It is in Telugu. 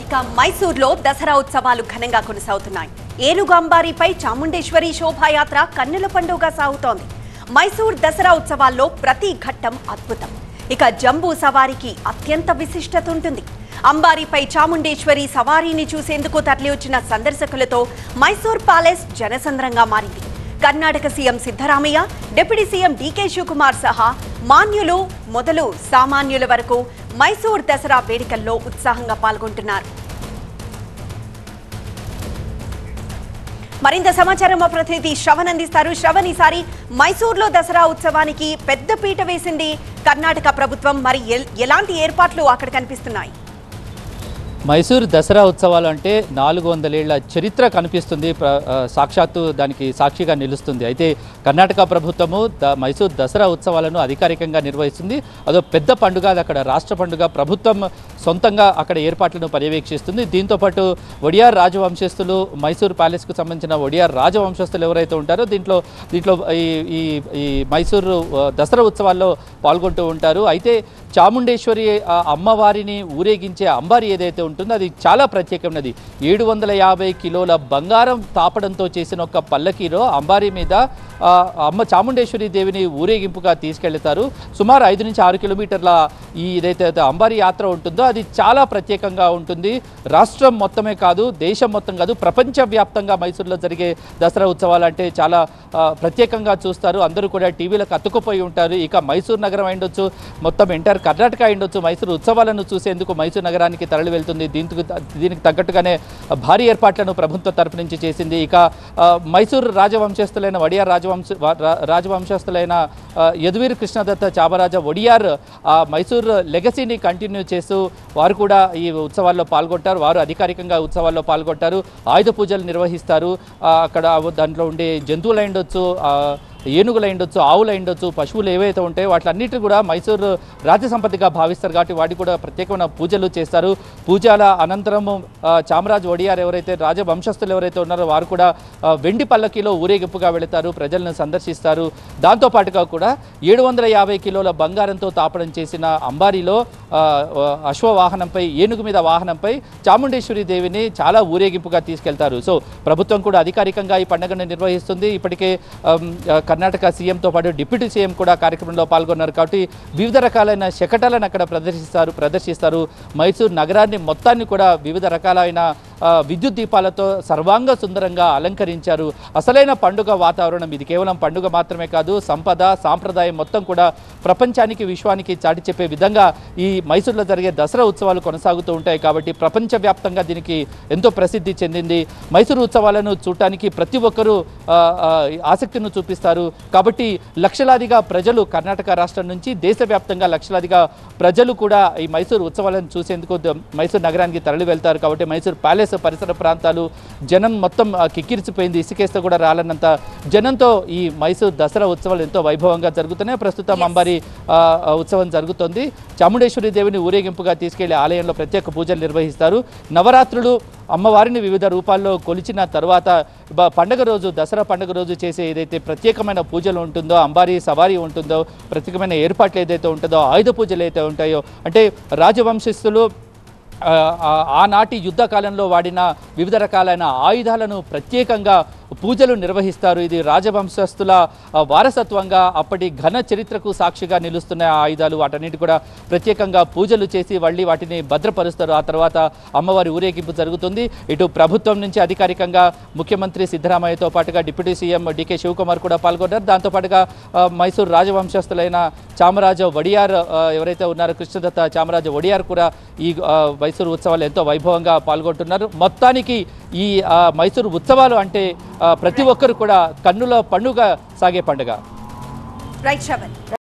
ఇక మైసూర్లో దసరా ఉత్సవాలు ఘనంగా కొనసాగుతున్నాయి ఏనుగు అంబారీపై చాముండేశ్వరి శోభాయాత్ర కన్నుల పండుగగా సాగుతోంది మైసూర్ దసరా ఉత్సవాల్లో ప్రతి ఘట్టం అద్భుతం ఇక జంబూ సవారీకి అత్యంత విశిష్టత ఉంటుంది అంబారీపై చాముండేశ్వరి సవారీని చూసేందుకు తరలివచ్చిన సందర్శకులతో మైసూర్ ప్యాలెస్ జనసంద్రంగా మారింది Karnataka CM Siddaramaiah deputy CM DK Shivakumar సహా మాన్యులు మొదలు సామాన్యుల వరకు మైసూర్ దసరా వేడుకల్లో ఉత్సాహంగా పాల్గొంటున్నారు మరింత సమాచారం మా ప్రతినిధి శ్రవణ్ అందిస్తారు శ్రవణ్ ఈసారి మైసూర్లో దసరా ఉత్సవానికి పెద్ద పీట వేసింది కర్ణాటక ప్రభుత్వం మరి ఎల్- ఎలాంటి ఏర్పాట్లు అక్కడ కనిపిస్తున్నాయి మైసూర్ దసరా ఉత్సవాలు అంటే నాలుగు వందలేళ్ల చరిత్ర కనిపిస్తుంది ప్ర- ఆ, సాక్షాత్తు దానికి సాక్షిగా నిలుస్తుంది అయితే కర్ణాటక ప్రభుత్వము ద మైసూర్ దసరా ఉత్సవాలను అధికారికంగా నిర్వహిస్తుంది అదో పెద్ద పండుగ అది అక్కడ రాష్ట్ర పండుగ ప్రభుత్వం సొంతంగా అక్కడ ఏర్పాట్లను పర్యవేక్షిస్తుంది దీంతోపాటు ఒడియార్ రాజవంశస్థులు మైసూర్ ప్యాలెస్కు సంబంధించిన ఒడియార్ రాజవంశస్థులు ఎవరైతే ఉంటారో దీంట్లో దీంట్లో ఈ ఈ ఈ మైసూరు ఆ, దసరా ఉత్సవాల్లో పాల్గొంటూ ఉంటారు అయితే చాముండేశ్వరి ఆ అమ్మవారిని ఊరేగించే అంబారి ఏదైతే ఉంటుందో అది చాలా ప్రత్యేకమైనది ఏడు వందల యాభై కిలోల బంగారం తాపడంతో చేసిన ఒక పల్లకీలో అంబారి మీద ఆ, అమ్మ చాముండేశ్వరి దేవిని ఊరేగింపుగా తీసుకెళ్తారు సుమారు ఐదు నుంచి ఆరు కిలోమీటర్ల ఈ ఏదైతే అంబారి యాత్ర ఉంటుందో అది చాలా ప్రత్యేకంగా ఉంటుంది రాష్ట్రం మొత్తమే కాదు దేశం మొత్తం కాదు ప్రపంచవ్యాప్తంగా మైసూర్లో జరిగే దసరా ఉత్సవాలు అంటే చాలా ఆ, ప్రత్యేకంగా చూస్తారు అందరూ కూడా టీవీలకు అతుక్కుపోయి ఉంటారు ఇక మైసూర్ నగరం అయిండొచ్చు మొత్తం ఎంటైర్ కర్ణాటక అయిండొచ్చు మైసూర్ ఉత్సవాలను చూసేందుకు మైసూర్ నగరానికి తరలి వెళ్తుంది దీనికి దీనికి తగ్గట్టుగానే భారీ ఏర్పాట్లను ప్రభుత్వం తరపు నుంచి చేసింది ఇక ఆ, మైసూర్ రాజవంశస్థులైన వడియార్ రాజవంశ వా- రా- రాజవంశస్థులైన ఆ, యదువీర్ కృష్ణదత్త చామరాజ ఒడియార్ ఆ మైసూర్ లెగసీని కంటిన్యూ చేస్తూ వారు కూడా ఈ ఉత్సవాల్లో పాల్గొంటారు వారు అధికారికంగా ఉత్సవాల్లో పాల్గొంటారు ఆయుధ పూజలు నిర్వహిస్తారు ఆ, అక్కడ దాంట్లో ఉండే జంతువులు అయిండొచ్చు ఆ, ఏనుగులు అయిండొచ్చు ఆవులు అయిండొచ్చు పశువులు ఏవైతే ఉంటాయో వాటిలన్నిటి కూడా మైసూరు రాజ్య సంపత్తిగా భావిస్తారు కాబట్టి వాటికి కూడా ప్రత్యేకమైన పూజలు చేస్తారు పూజల అనంతరము ఆ, చామరాజ్ ఒడియార్ ఎవరైతే రాజవంశస్థులు ఎవరైతే ఉన్నారో వారు కూడా ఆ, వెండి పల్లకిలో ఊరేగింపుగా వెళతారు ప్రజలను సందర్శిస్తారు దాంతోపాటుగా కూడా ఏడు వందల యాభై కిలోల బంగారంతో తాపడం చేసిన అంబారీలో ఆ, ఆ, అశ్వవాహనంపై ఏనుగు మీద వాహనంపై చాముండేశ్వరి దేవిని చాలా ఊరేగింపుగా తీసుకెళ్తారు సో ప్రభుత్వం కూడా అధికారికంగా ఈ పండుగను నిర్వహిస్తుంది ఇప్పటికే ఆమ్, ఆ, కర్ణాటక సీఎంతో పాటు డిప్యూటీ సీఎం కూడా కార్యక్రమంలో పాల్గొన్నారు కాబట్టి వివిధ రకాలైన శకటాలను అక్కడ ప్రదర్శిస్తారు ప్రదర్శిస్తారు మైసూర్ నగరాన్ని మొత్తాన్ని కూడా వివిధ రకాలైన ఆ, విద్యుత్ దీపాలతో సర్వాంగ సుందరంగా అలంకరించారు అసలైన పండుగ వాతావరణం ఇది కేవలం పండుగ మాత్రమే కాదు సంపద సాంప్రదాయం మొత్తం కూడా ప్రపంచానికి విశ్వానికి చాటి చెప్పే విధంగా ఈ మైసూర్లో జరిగే దసరా ఉత్సవాలు కొనసాగుతూ ఉంటాయి కాబట్టి ప్రపంచవ్యాప్తంగా దీనికి ఎంతో ప్రసిద్ధి చెందింది మైసూరు ఉత్సవాలను చూడటానికి ప్రతి ఒక్కరూ ఆ, ఆ, ఆసక్తిని చూపిస్తారు కాబట్టి లక్షలాదిగా ప్రజలు కర్ణాటక రాష్ట్రం నుంచి దేశవ్యాప్తంగా లక్షలాదిగా ప్రజలు కూడా ఈ మైసూరు ఉత్సవాలను చూసేందుకు ద- మైసూరు నగరానికి తరలి వెళ్తారు కాబట్టి మైసూరు ప్యాలెస్ పరిసర ప్రాంతాలు జనం మొత్తం ఆ, కిక్కిరిసిపోయింది ఇసుకేస్తే కూడా రాలన్నంత జనంతో ఈ మైసూరు దసరా ఉత్సవాలు ఎంతో వైభవంగా జరుగుతున్నాయి ప్రస్తుతం అంబారి ఆ, ఆ, ఉత్సవం జరుగుతోంది చాముండేశ్వరి దేవిని ఊరేగింపుగా తీసుకెళ్లి ఆలయంలో ప్రత్యేక పూజలు నిర్వహిస్తారు నవరాత్రులు అమ్మవారిని వివిధ రూపాల్లో కొలిచిన తర్వాత బ- పండగ రోజు దసరా పండగ రోజు చేసే ఏదైతే ప్రత్యేకమైన పూజలు ఉంటుందో అంబారీ సవారీ ఉంటుందో ప్రత్యేకమైన ఏర్పాట్లు ఏదైతే ఉంటుందో ఆయుధ పూజలు అయితే ఉంటాయో అంటే రాజవంశస్థులు ఆ, ఆ, ఆనాటి యుద్ధ కాలంలో వాడిన వివిధ రకాలైన ఆయుధాలను ప్రత్యేకంగా పూజలు నిర్వహిస్తారు ఇది రాజవంశస్థుల ఆ, వారసత్వంగా అప్పటి ఘన చరిత్రకు సాక్షిగా నిలుస్తున్న ఆ ఆయుధాలు వాటన్నిటి కూడా ప్రత్యేకంగా పూజలు చేసి మళ్ళీ వాటిని భద్రపరుస్తారు ఆ తర్వాత అమ్మవారి ఊరేగింపు జరుగుతుంది ఇటు ప్రభుత్వం నుంచి అధికారికంగా ముఖ్యమంత్రి సిద్ధరామయ్యతో పాటుగా డిప్యూటీ సీఎం డికే శివకుమార్ కూడా పాల్గొన్నారు దాంతోపాటుగా ఆ, మైసూరు రాజవంశస్థులైన చామరాజ వడియార్ ఆ, ఎవరైతే ఉన్నారో కృష్ణదత్త చామరాజ వడియార్ కూడా ఈ ఆ, మైసూరు ఉత్సవాలు ఎంతో వైభవంగా పాల్గొంటున్నారు మొత్తానికి ఈ ఆ, మైసూరు ఉత్సవాలు అంటే ఆ, ప్రతి ఒక్కరు కూడా కన్నుల పండుగ సాగే పండుగ రైట్ శ్రవణ్